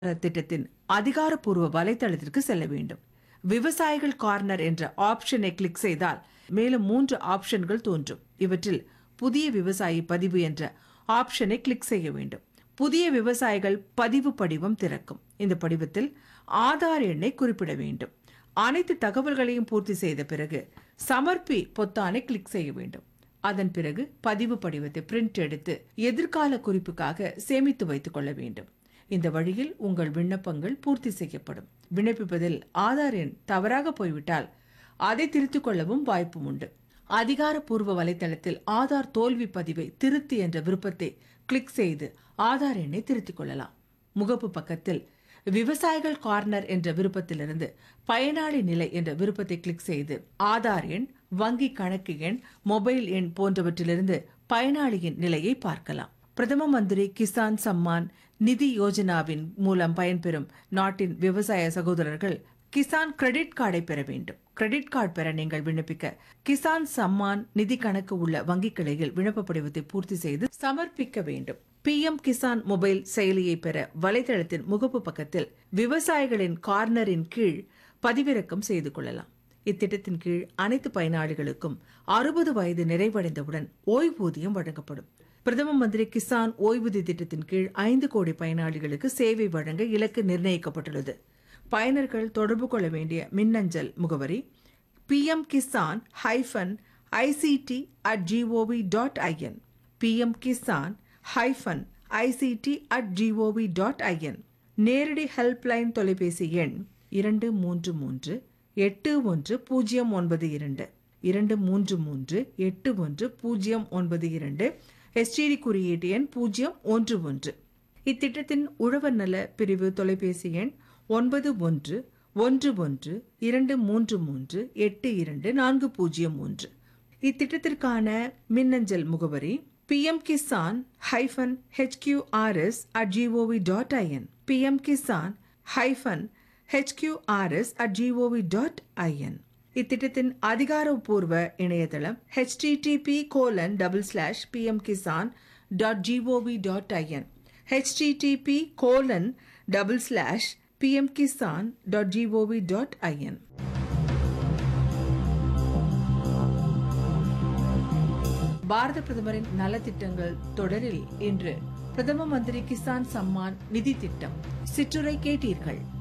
திட்டத்தின் அதிகாரப்பூர்வ வலைத்தளத்திற்கு செல்ல வேண்டும் விவசாயிகள் கார்னர் என்ற ஆப்ஷனை கிளிக் செய்தால் மேலும் மூன்று ஆப்ஷன்கள் தோன்றும் இவற்றில் புதிய விவசாயி பதிவு என்ற ஆப்ஷனை கிளிக் செய்ய வேண்டும் புதிய விவசாயிகள் பதிவு படிவம் திறக்கும் இந்த படிவத்தில் ஆதார் எண்ணை குறிப்பிட வேண்டும் அனைத்து தகவல்களையும் பூர்த்தி செய்த பிறகு சமர்ப்பி பொத்தானை கிளிக் செய்ய வேண்டும் அதன் பிறகு பதிவு படிவத்தை பிரிண்ட் எடுத்து எதிர்கால குறிப்புக்காக சேமித்து வைத்துக் கொள்ள வேண்டும் இந்த வழியில் உங்கள் விண்ணப்பங்கள் பூர்த்தி செய்யப்படும் விண்ணப்பிப்பதில் ஆதார் எண் தவறாக போய்விட்டால் அதை திருத்திக் கொள்ளவும் வாய்ப்பும் உண்டு அதிகாரப்பூர்வ வலைத்தளத்தில் ஆதார் தோல்வி பதிவை திருத்தி என்ற விருப்பத்தை கிளிக் செய்து ஆதார் எண்ணை திருத்திக் கொள்ளலாம் முகப்பு பக்கத்தில் விவசாயிகள் கார்னர் என்ற விருப்பத்திலிருந்து பயனாளி நிலை என்ற விருப்பத்தை கிளிக் செய்து ஆதார் எண் வங்கி கணக்கு எண் மொபைல் எண் போன்றவற்றிலிருந்து பயனாளியின் நிலையை பார்க்கலாம் பிரதம மந்திரி கிசான் சம்மான் நிதி யோஜனாவின் மூலம் பயன்பெறும் நாட்டின் விவசாய சகோதரர்கள் கிசான் கிரெடிட் கார்டை பெற வேண்டும் கிரெடிட் கார்டு பெற நீங்கள் விண்ணப்பிக்க கிசான் சம்மான் நிதி கணக்கு உள்ள வங்கிக் கிளையில் விண்ணப்ப படிவத்தை பூர்த்தி செய்து சமர்ப்பிக்க வேண்டும் பிஎம் கிசான் மொபைல் செயலியை பெற வலைதளத்தின் முகப்பு பக்கத்தில் விவசாயிகளின் கார்னரின் கீழ் பதிவிறக்கம் செய்து கொள்ளலாம் இத்திட்டத்தின் கீழ் அனைத்து பயனாளிகளுக்கும் அறுபது வயது நிறைவடைந்தவுடன் ஓய்வூதியம் வழங்கப்படும் பிரதம மந்திரி கிசான் ஓய்வூதிய திட்டத்தின் கீழ் ஐந்து கோடி பயனாளிகளுக்கு சேவை வழங்க இலக்கு நிர்ணயிக்கப்பட்டுள்ளது பயனர்கள் தொடர்பு கொள்ள வேண்டிய மின்னஞ்சல் முகவரி PM Kisan hyphen ICT at GOV dot IN PM Kisan hyphen ICT at GOV dot IN நேரடி ஹெல்ப்லைன் தொலைபேசி எண் இரண்டு மூன்று மூன்று எட்டு ஒன்று பூஜ்ஜியம் ஒன்பது இரண்டு இரண்டு மூன்று மூன்று எட்டு ஒன்று பூஜ்ஜியம் ஒன்பது இரண்டு எஸ்டிடி குறியீட்டு எண் பூஜ்ஜியம் ஒன்று ஒன்று இத்திட்டத்தின் உழவர் நல பிரிவு தொலைபேசி எண் ஒன்பது ஒன்று ஒன்று ஒன்று இரண்டு மூன்று மூன்று எட்டு இரண்டு நான்கு பூஜ்ஜியம் ஒன்று இத்திட்டத்திற்கான மின்னஞ்சல் முகவரி PM Kisan hyphen HQRS at GOV dot IN PM Kisan hyphen HQRS at GOV dot IN இத்திட்டத்தின் அதிகாரப்பூர்வ இணையதளம் HTTP colon double slash PM Kisan dot GOV dot IN HTTP colon double slash PM Kisan dot GOV dot IN Bharat பிரதமரின் நலத்திட்டங்கள் தொடரில் இன்று பிரதம மந்திரி கிசான் சம்மான் நிதி திட்டம் சிற்றுரை கேட்டீர்கள்